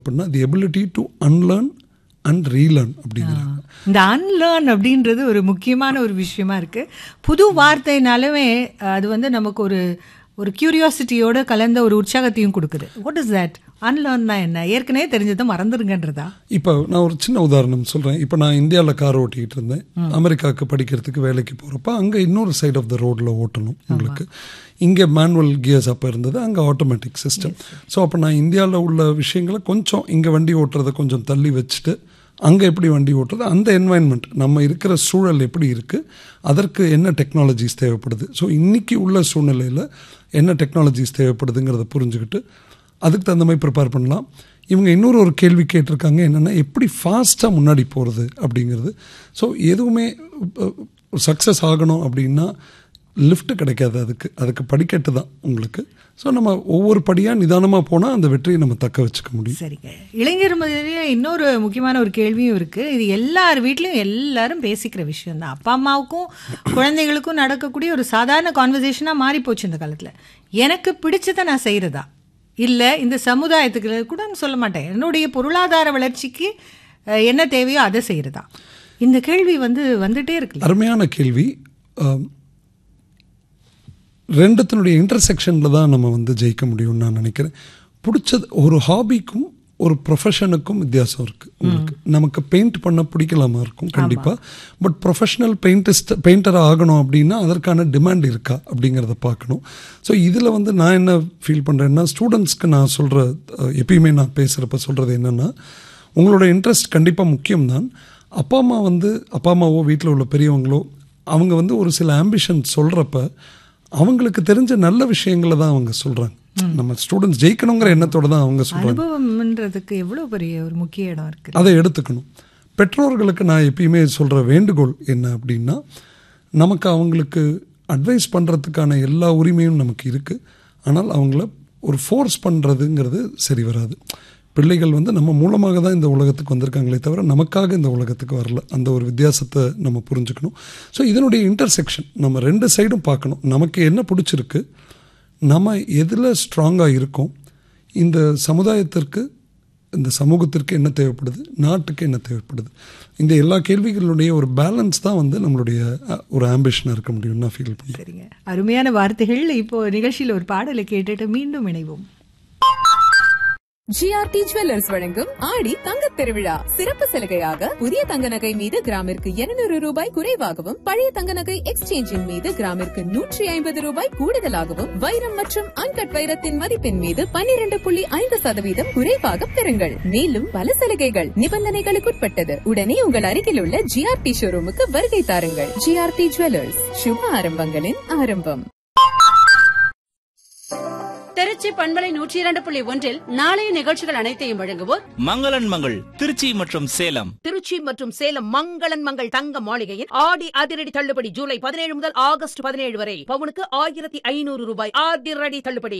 அப்படின்னா the ability to unlearn and relearn அப்படிங்கிறாங்க இந்த அன்லேர்ன் அப்படின்றது ஒரு முக்கியமான ஒரு விஷயமா இருக்கு புது வார்த்தைனாலுமே அது வந்து நமக்கு ஒரு ஒரு கியூரியாசிட்டியோட கலந்த ஒரு உற்சாகத்தையும் கொடுக்குது வாட் இஸ் தட் அன்லேர்ன்னா என்ன ஏற்கனவே தெரிஞ்சதை மறந்துருங்கன்றதா இப்போ நான் ஒரு சின்ன உதாரணம் சொல்கிறேன் இப்போ நான் இந்தியாவில் கார் ஓட்டிகிட்டு இருந்தேன் அமெரிக்காவுக்கு படிக்கிறதுக்கு வேலைக்கு போகிறப்ப அங்கே இன்னொரு சைடு ஆஃப் த ரோட்டில் ஓட்டணும் உங்களுக்கு இங்கே மேனுவல் கியர்ஸ் அப்போ இருந்தது அங்கே ஆட்டோமேட்டிக் சிஸ்டம் ஸோ அப்போ நான் இந்தியாவில் உள்ள விஷயங்களை கொஞ்சம் இங்கே வண்டி ஓட்டுறதை கொஞ்சம் தள்ளி வச்சுட்டு அங்கே எப்படி வண்டி ஓட்டுறது அந்த என்வாயன்மெண்ட் நம்ம இருக்கிற சூழல் எப்படி இருக்குது அதற்கு என்ன டெக்னாலஜிஸ் தேவைப்படுது ஸோ இன்றைக்கி உள்ள சூழ்நிலையில் என்ன டெக்னாலஜிஸ் தேவைப்படுதுங்கிறத புரிஞ்சுக்கிட்டு அதுக்கு தகுந்த மாதிரி ப்ரிப்பேர் பண்ணலாம் இவங்க இன்னொரு ஒரு கேள்வி கேட்டிருக்காங்க என்னென்னா எப்படி ஃபாஸ்ட்டாக முன்னாடி போகிறது அப்படிங்கிறது ஸோ எதுவுமே சக்ஸஸ் ஆகணும் அப்படின்னா லிஃப்ட் கிடைக்காது அதுக்கு அதுக்கு படிக்கட்டு தான் உங்களுக்கு ஸோ நம்ம ஒவ்வொரு படியாக நிதானமாக போனால் அந்த வெற்றியை நம்ம தக்க வச்சுக்க முடியும் சரிங்க இளைஞர் மத்தியிலே இன்னொரு முக்கியமான ஒரு கேள்வியும் இருக்கு இது எல்லார் வீட்லயும் எல்லாரும் பேசிக்கிற விஷயம் தான் அப்பா அம்மாவுக்கும் குழந்தைகளுக்கும் நடக்கக்கூடிய ஒரு சாதாரண கான்வர்சேஷனா மாறி போச்சு இந்த காலத்துல எனக்கு பிடிச்சதை நான் செய்யறதா இல்ல இந்த சமுதாயத்துக்கு கூட நான் சொல்ல மாட்டேன் என்னுடைய பொருளாதார வளர்ச்சிக்கு அஹ், என்ன தேவையோ அதை செய்யறதா இந்த கேள்வி வந்து வந்துட்டே இருக்குல்ல அருமையான கேள்வி ஆம், ரெண்டுத்தினுடைய இன்டர்செக்ஷனில் தான் நம்ம வந்து ஜெயிக்க முடியும்னு நான் நினைக்கிறேன் பிடிச்சது ஒரு ஹாபிக்கும் ஒரு ப்ரொஃபஷனுக்கும் வித்தியாசம் இருக்குது உங்களுக்கு நமக்கு பெயிண்ட் பண்ண பிடிக்கலாமா இருக்கும் கண்டிப்பாக பட் ப்ரொஃபஷனல் பெயிண்டிஸ்ட் பெயிண்டர் ஆகணும் அப்படின்னா அதற்கான டிமாண்ட் இருக்கா அப்படிங்கிறத பார்க்கணும் ஸோ இதில் வந்து நான் என்ன ஃபீல் பண்ணுறேன்னா ஸ்டூடெண்ட்ஸ்க்கு நான் சொல்கிற எப்பயுமே நான் பேசுகிறப்ப சொல்கிறது என்னென்னா உங்களோட இன்ட்ரெஸ்ட் கண்டிப்பாக முக்கியம்தான் அப்பா அம்மா வந்து அப்பா அம்மாவோ வீட்டில் உள்ள பெரியவங்களோ அவங்க வந்து ஒரு சில ஆம்பிஷன் சொல்கிறப்ப அவங்களுக்கு தெரிஞ்ச நல்ல விஷயங்களை தான் அவங்க சொல்கிறாங்க நம்ம ஸ்டூடெண்ட்ஸ் ஜெயிக்கணுங்கிற எண்ணத்தோட தான் அவங்க சொல்கிறாங்க அனுபவம்ன்றதுக்கு எவ்வளவு பெரிய ஒரு முக்கிய இடம் இருக்கு அதை எடுத்துக்கணும் பெற்றோர்களுக்கு நான் எப்பயுமே சொல்கிற வேண்டுகோள் என்ன அப்படின்னா நமக்கு அவங்களுக்கு அட்வைஸ் பண்ணுறதுக்கான எல்லா உரிமையும் நமக்கு இருக்குது ஆனால் அவங்கள ஒரு ஃபோர்ஸ் பண்ணுறதுங்கிறது சரி வராது பிள்ளைகள் வந்து நம்ம மூலமாக தான் இந்த உலகத்துக்கு வந்திருக்காங்களே தவிர நமக்காக இந்த உலகத்துக்கு வரல அந்த ஒரு வித்தியாசத்தை நம்ம புரிஞ்சுக்கணும் ஸோ இதனுடைய இன்டர்செக்ஷன் நம்ம ரெண்டு சைடும் பார்க்கணும் நமக்கு என்ன பிடிச்சிருக்கு நம்ம எதில் ஸ்ட்ராங்காக இருக்கோம் இந்த சமுதாயத்திற்கு இந்த சமூகத்திற்கு என்ன தேவைப்படுது நாட்டுக்கு என்ன தேவைப்படுது இந்த எல்லா கேள்விகளுடைய ஒரு பேலன்ஸ் தான் வந்து நம்மளுடைய அஹ், ஒரு ஆம்பிஷனாக இருக்க முடியும்னு நான் ஃபீல் பண்ணுறேன் சரிங்க அருமையான வார்த்தைகள் இப்போ நிகழ்ச்சியில் ஒரு பாடலை கேட்டுட்டு மீண்டும் இணைவோம் ஜிஆர்டி ஜுவல்லர்ஸ் வழங்கும் ஆடி தங்கத் திருவிழா சிறப்பு சலுகையாக புதிய தங்க நகை மீது கிராமிற்கு 200 ரூபாய் குறைவாகவும் பழைய தங்க நகை எக்ஸ்சேஞ்சின் மீது கிராமிற்கு நூற்றி ஐம்பது ரூபாய் கூடுதலாகவும் வைரம் மற்றும் அன்கட் வைரத்தின் மதிப்பின் மீது 12.5% புள்ளி ஐந்து சதவீதம் குறைவாக பெறுங்கள் மேலும் பல சலுகைகள் நிபந்தனைகளுக்குட்பட்டது உடனே உங்கள் அருகில் உள்ள ஜிஆர்டி ஷோரூமுக்கு வருகை தாருங்கள் ஜிஆர்டி ஜுவல்லர்ஸ் சுப ஆரம்பங்களின் ஆரம்பம் திருச்சி பண்பலை நூற்றி இரண்டு புள்ளி ஒன்றில் நாளைய நிகழ்ச்சிகள் அனைத்தையும் வழங்குவோர் மங்களன் மங்கள் திருச்சி மற்றும் சேலம் திருச்சி மற்றும் சேலம் மங்களன் மங்கள் தங்க மாளிகையின் ஆடி அதிரடி தள்ளுபடி ஜூலை பதினேழு முதல் ஆகஸ்ட் பதினேழு வரை பவுனுக்கு ஆயிரத்தி ஐநூறு ரூபாய் அதிரடி தள்ளுபடி